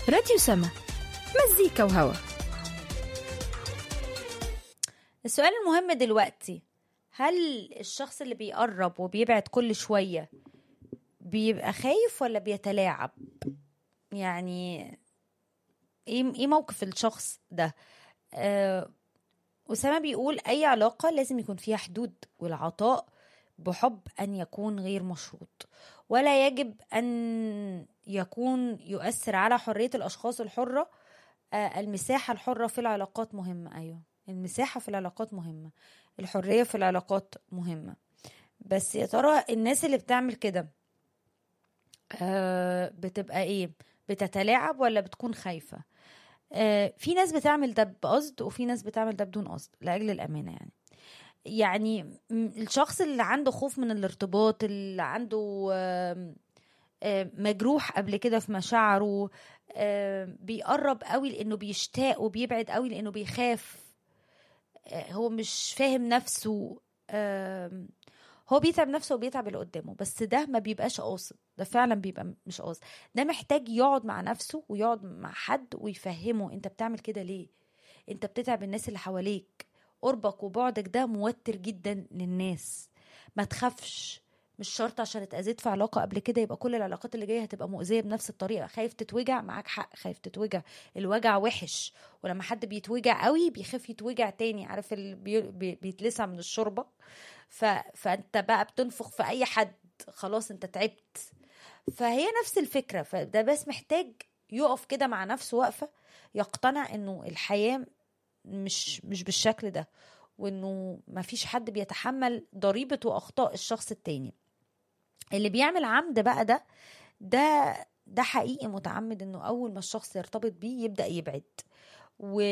راديو سما مزيكا وهوا السؤال المهم دلوقتي هل الشخص اللي بيقرب وبيبعد كل شوية بيبقى خايف ولا بيتلاعب يعني ايه ايه موقف الشخص ده آه أسامة بيقول أي علاقة لازم يكون فيها حدود والعطاء بحب أن يكون غير مشروط ولا يجب أن يكون يؤثر على حرية الأشخاص الحرة آه المساحة الحرة في العلاقات مهمة أيوة المساحة في العلاقات مهمة الحرية في العلاقات مهمة بس يا ترى الناس اللي بتعمل كده آه بتبقى ايه بتتلاعب ولا بتكون خايفة آه في ناس بتعمل ده بقصد وفي ناس بتعمل ده بدون قصد لأجل الأمانة يعني يعني م- الشخص اللي عنده خوف من الارتباط اللي عنده آم، آم، مجروح قبل كده في مشاعره آم، بيقرب قوي لانه بيشتاق وبيبعد قوي لانه بيخاف آه، هو مش فاهم نفسه آم، هو بيتعب نفسه وبيتعب اللي قدامه بس ده ما بيبقاش قاصد ده فعلا بيبقى مش قاصد ده محتاج يقعد مع نفسه ويقعد مع حد ويفهمه انت بتعمل كده ليه انت بتتعب الناس اللي حواليك قربك وبعدك ده موتر جدا للناس ما تخافش مش شرط عشان اتأذيت في علاقة قبل كده يبقى كل العلاقات اللي جاية هتبقى مؤذية بنفس الطريقة خايف تتوجع معاك حق خايف تتوجع الوجع وحش ولما حد بيتوجع قوي بيخاف يتوجع تاني عارف اللي بي... بي... بيتلسع من الشوربة ف... فانت بقى بتنفخ في اي حد خلاص انت تعبت فهي نفس الفكرة فده بس محتاج يقف كده مع نفسه وقفة يقتنع انه الحياة مش مش بالشكل ده وانه مفيش حد بيتحمل ضريبة واخطاء الشخص التاني اللي بيعمل عمد بقى ده ده ده حقيقي متعمد انه اول ما الشخص يرتبط بيه يبدأ يبعد و...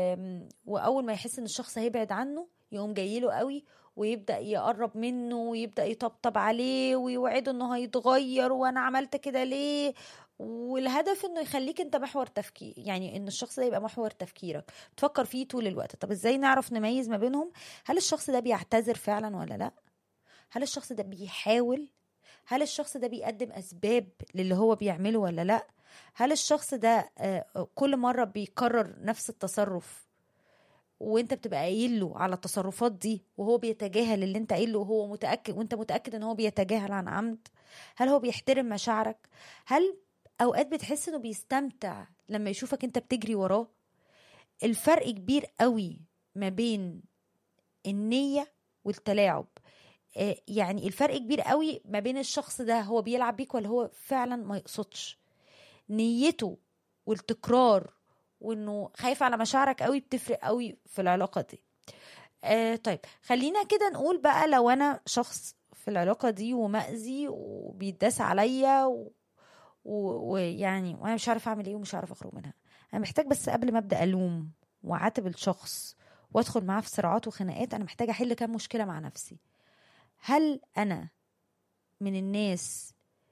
واول ما يحس ان الشخص هيبعد عنه يقوم جايله قوي ويبدأ يقرب منه ويبدأ يطبطب عليه ويوعده انه هيتغير وانا عملت كده ليه والهدف انه يخليك انت محور تفكير يعني ان الشخص ده يبقى محور تفكيرك بتفكر فيه طول الوقت طب ازاي نعرف نميز ما بينهم هل الشخص ده بيعتذر فعلا ولا لا هل الشخص ده بيحاول هل الشخص ده بيقدم اسباب للي هو بيعمله ولا لا هل الشخص ده آه، كل مره بيكرر نفس التصرف وانت بتبقى قايل له على التصرفات دي وهو بيتجاهل اللي انت قايل له وهو متاكد وانت متاكد ان هو بيتجاهل عن عمد هل هو بيحترم مشاعرك هل اوقات بتحس انه بيستمتع لما يشوفك انت بتجري وراه الفرق كبير قوي ما بين النية والتلاعب آه، يعني الفرق كبير قوي ما بين الشخص ده هو بيلعب بيك ولا هو فعلا ما يقصدش نيته والتكرار وانه خايف على مشاعرك قوي بتفرق قوي في العلاقة دي آه طيب خلينا كده نقول بقى لو انا شخص في العلاقة دي ومأذي وبيتداس عليا و... و- ويعني وانا مش عارفه اعمل ايه ومش عارفه اخرج منها انا محتاج بس قبل ما ابدا الوم واعاتب الشخص وادخل معاه في صراعات وخناقات انا محتاجه احل كام مشكله مع نفسي هل انا من الناس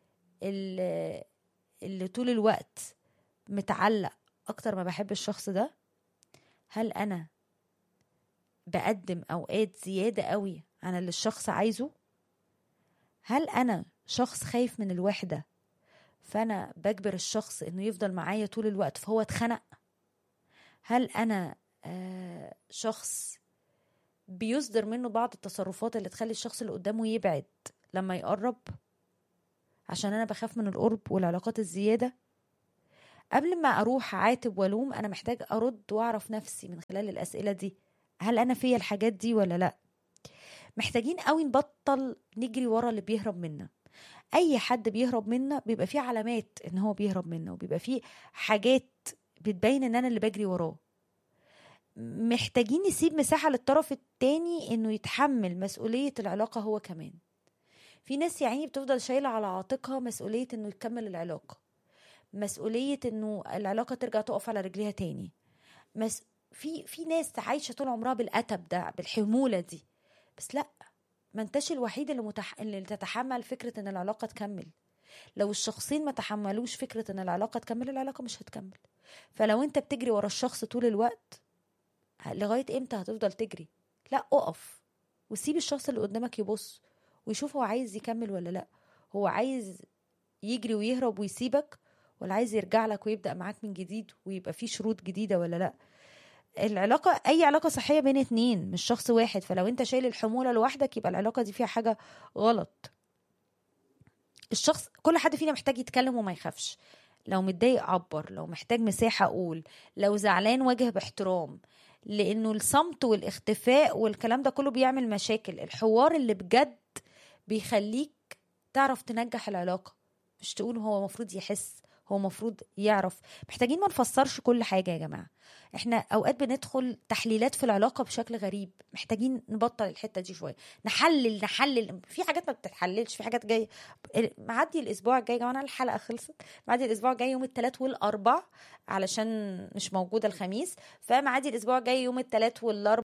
اللي, اللي طول الوقت متعلق اكتر ما بحب الشخص ده هل انا بقدم اوقات زياده قوي عن اللي الشخص عايزه هل انا شخص خايف من الوحده فانا بجبر الشخص انه يفضل معايا طول الوقت فهو اتخنق هل انا آه شخص بيصدر منه بعض التصرفات اللي تخلي الشخص اللي قدامه يبعد لما يقرب عشان انا بخاف من القرب والعلاقات الزياده قبل ما اروح عاتب والوم انا محتاج ارد واعرف نفسي من خلال الاسئله دي هل انا فيا الحاجات دي ولا لا محتاجين قوي نبطل نجري ورا اللي بيهرب منا اي حد بيهرب منا بيبقى فيه علامات ان هو بيهرب منا وبيبقى فيه حاجات بتبين ان انا اللي بجري وراه محتاجين نسيب مساحة للطرف التاني انه يتحمل مسؤولية العلاقة هو كمان في ناس يعني بتفضل شايلة على عاتقها مسؤولية انه يكمل العلاقة مسؤولية انه العلاقة ترجع تقف على رجليها تاني مس... في في ناس عايشة طول عمرها بالأتب ده بالحمولة دي بس لا ما انتش الوحيد اللي, متح... اللي تتحمل فكرة ان العلاقة تكمل لو الشخصين ما تحملوش فكرة ان العلاقة تكمل العلاقة مش هتكمل فلو انت بتجري ورا الشخص طول الوقت لغاية امتى هتفضل تجري لا اقف وسيب الشخص اللي قدامك يبص ويشوف هو عايز يكمل ولا لا هو عايز يجري ويهرب ويسيبك ولا عايز يرجع لك ويبدا معاك من جديد ويبقى في شروط جديده ولا لا العلاقه اي علاقه صحيه بين اتنين مش شخص واحد فلو انت شايل الحموله لوحدك يبقى العلاقه دي فيها حاجه غلط الشخص كل حد فينا محتاج يتكلم وما يخافش لو متضايق عبر لو محتاج مساحه اقول لو زعلان واجه باحترام لانه الصمت والاختفاء والكلام ده كله بيعمل مشاكل الحوار اللي بجد بيخليك تعرف تنجح العلاقه مش تقول هو المفروض يحس هو المفروض يعرف محتاجين ما نفسرش كل حاجه يا جماعه احنا اوقات بندخل تحليلات في العلاقه بشكل غريب محتاجين نبطل الحته دي شويه نحلل نحلل في حاجات ما بتتحللش في حاجات جايه معدي الاسبوع الجاي يا جماعه الحلقه خلصت معدي الاسبوع الجاي يوم الثلاث والاربع علشان مش موجوده الخميس فمعدي الاسبوع الجاي يوم الثلاث والاربع